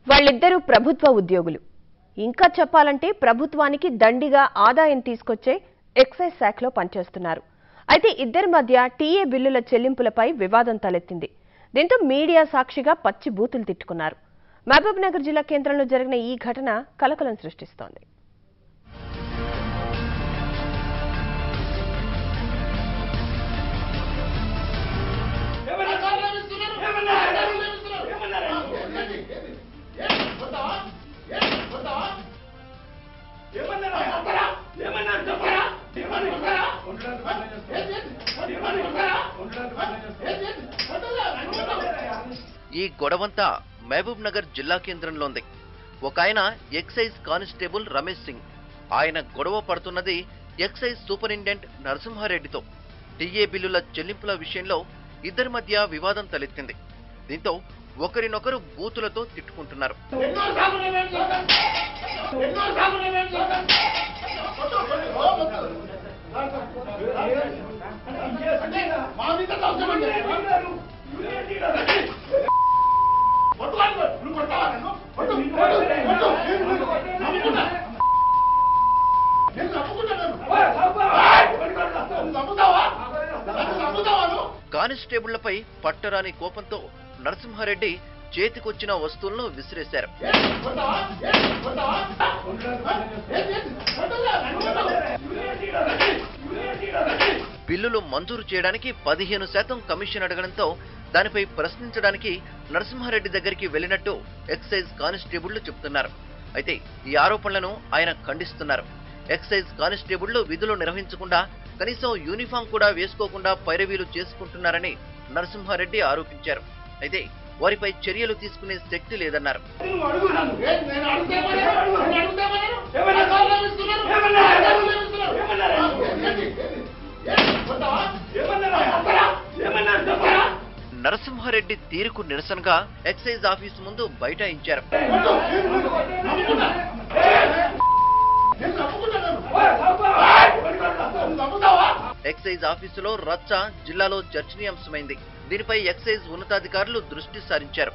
వాళ్ళిద్దరూ ప్రభుత్వ ఉద్యోగులు ఇంకా చెప్పాలంటే ప్రభుత్వానికి దండిగా ఆదాయం తీసుకొచ్చే ఎక్సైజ్ శాఖలో పనిచేస్తున్నారు అయితే ఇద్దరి మధ్య టీఏ బిల్లుల చెల్లింపులపై వివాదం తలెత్తింది దీంతో మీడియా సాక్షిగా పచ్చి బూతులు తిట్టుకున్నారు మహబూబ్ నగర్ జిల్లా కేంద్రంలో జరిగిన ఈ ఘటన కలకలం సృష్టిస్తోంది ఈ గొడవంతా మహబూబ్ నగర్ జిల్లా కేంద్రంలో ఉంది ఒక ఆయన ఎక్సైజ్ కానిస్టేబుల్ రమేష్ సింగ్ ఆయన గొడవ పడుతున్నది ఎక్సైజ్ సూపరింటెండెంట్ నరసింహారెడ్డితో టీఏ బిల్లుల చెల్లింపుల విషయంలో ఇద్దరి మధ్య వివాదం తలెత్తింది దీంతో ఒకరినొకరు బూతులతో తిట్టుకుంటున్నారు కానిస్టేబుళ్లపై పట్టరాని కోపంతో నరసింహారెడ్డి చేతికొచ్చిన వస్తువులను విసిరేశారు బిల్లులు మంజూరు చేయడానికి పదిహేను శాతం కమిషన్ అడగడంతో దానిపై ప్రశ్నించడానికి నరసింహారెడ్డి దగ్గరికి వెళ్లినట్టు ఎక్సైజ్ కానిస్టేబుళ్లు చెబుతున్నారు అయితే ఈ ఆరోపణలను ఆయన ఖండిస్తున్నారు ఎక్సైజ్ కానిస్టేబుళ్లు విధులు నిర్వహించకుండా కనీసం యూనిఫామ్ కూడా వేసుకోకుండా పైరవీలు చేసుకుంటున్నారని నరసింహారెడ్డి ఆరోపించారు అయితే వారిపై చర్యలు తీసుకునే శక్తి లేదన్నారు నరసింహారెడ్డి తీరుకు నిరసనగా ఎక్సైజ్ ఆఫీసు ముందు బైఠాయించారు ఎక్సైజ్ ఆఫీసులో రచ్చ జిల్లాలో చర్చనీయాంశమైంది దీనిపై ఎక్సైజ్ ఉన్నతాధికారులు దృష్టి సారించారు